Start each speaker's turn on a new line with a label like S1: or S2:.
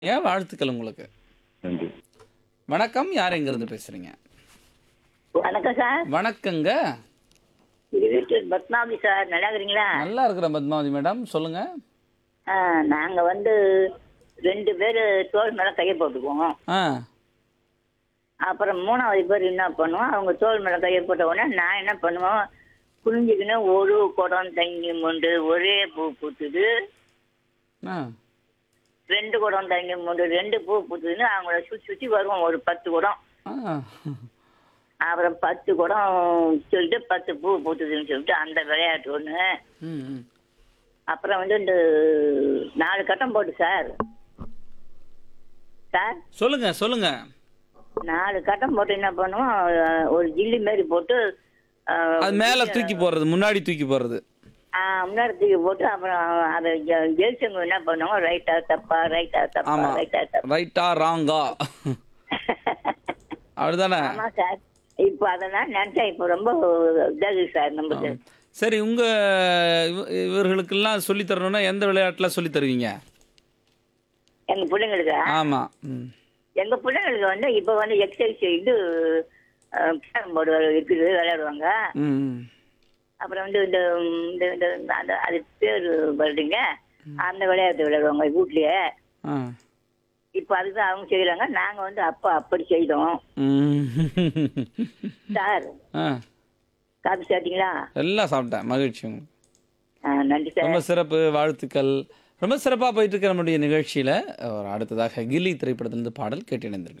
S1: ஏன் வாழ்த்துக்கள் உங்களுக்கு
S2: நன்றி
S1: வணக்கம் யார் எங்கிருந்து பேசுறீங்க
S3: வணக்கம் சார்
S1: வணக்கங்க
S3: இது வீட்டு பத்மாவதி சார் நல்லா இருக்கிறீங்களா
S1: நல்லா இருக்கிறேன் பத்மாவதி மேடம் சொல்லுங்க
S3: ஆ, நாங்க வந்து ரெண்டு பேர் தோல் மேல கையை போட்டுக்குவோம்
S1: ஆ
S3: அப்புறம் மூணாவது பேர் என்ன பண்ணுவோம் அவங்க தோல் மேல கையை போட்ட உடனே நான் என்ன பண்ணுவோம் குனிஞ்சுக்கின்னு ஒரு குடம் தண்ணி மொண்டு ஒரே பூ பூத்துது
S1: ஆ
S3: ரெண்டு குடம் தண்ணி மொண்டு ரெண்டு பூ பூத்துதுன்னு அவங்கள சுற்றி சுற்றி வருவோம் ஒரு பத்து குடம்
S1: ஆ
S3: அப்புறம் பத்து குடம் சொல்லிட்டு பத்து பூ பூத்துதுன்னு சொல்லிட்டு அந்த விளையாட்டு ஒன்று
S1: ம் ம்.
S3: அப்புறம் வந்து இந்த நாலு கட்டம் போட்டு சார் சார்
S1: சொல்லுங்க சொல்லுங்க
S3: நாலு கட்டம் போட்டு என்ன பண்ணுவோம் அஹ், ஒரு ஜில்லி மாரி போட்டு அஹ்,
S1: அது மேல தூக்கி போடுறது முன்னாடி தூக்கி போடுறது
S3: ஆஹ், முன்னாடி தூக்கி போட்டு அப்புறம் அதை ஜெ- ஜெயிச்சவங்க என்ன பண்ணுவோம் ரைட்டா தப்பா ரைட்டா தப்பா
S1: ஆமா
S3: ரைட்டா தப்பா
S1: ரைட்டா ராங்கா அப்படிதானே
S3: ஆமா சார் இப்போ அதெல்லாம் நினைச்சா இப்போ ரொம்ப இதாகுது சார் நமக்கு
S1: சரி உங்க இவ- இவர்களுக்கெல்லாம் சொல்லி தரணும்னா எந்த விளையாட்டுல சொல்லி தருவீங்க
S3: எங்க பிள்ளைங்களுக்கு
S1: ஆமா ம்
S3: எங்க பிள்ளைங்களுக்கு வந்து இப்போ வந்து எக்ஸசைஸ் இது கேரம் போர்டு இருக்குது விளையாடுவாங்க
S1: ம் ம்.
S3: அப்புறம் வந்து இந்த இந்த இந்த அந்த அது பேர் வருதுங்க அந்த விளையாட்டு விளையாடுவாங்க வீட்லயே
S1: ஆ
S3: இப்போ அதுதான் அவங்க செய்யறாங்க நாங்க வந்து அப்பா அப்படி செய்தோம்
S1: ம்.
S3: சார்
S1: ஆ
S3: காப்பி சாப்பிட்டீங்களா
S1: எல்லாம் சாப்பிட்டேன் மகிழ்ச்சி உங்களுக்கு.
S3: ஆ, நன்றி சார்
S1: ரொம்ப சிறப்பு வாழ்த்துக்கள் ரொம்ப சிறப்பாக போயிட்டு இருக்க நம்முடைய நிகழ்ச்சியில் ஒரு அடுத்ததாக கில்லி திரைப்படத்திலிருந்து பாடல் கேட்டு இணைந்திருங்கள்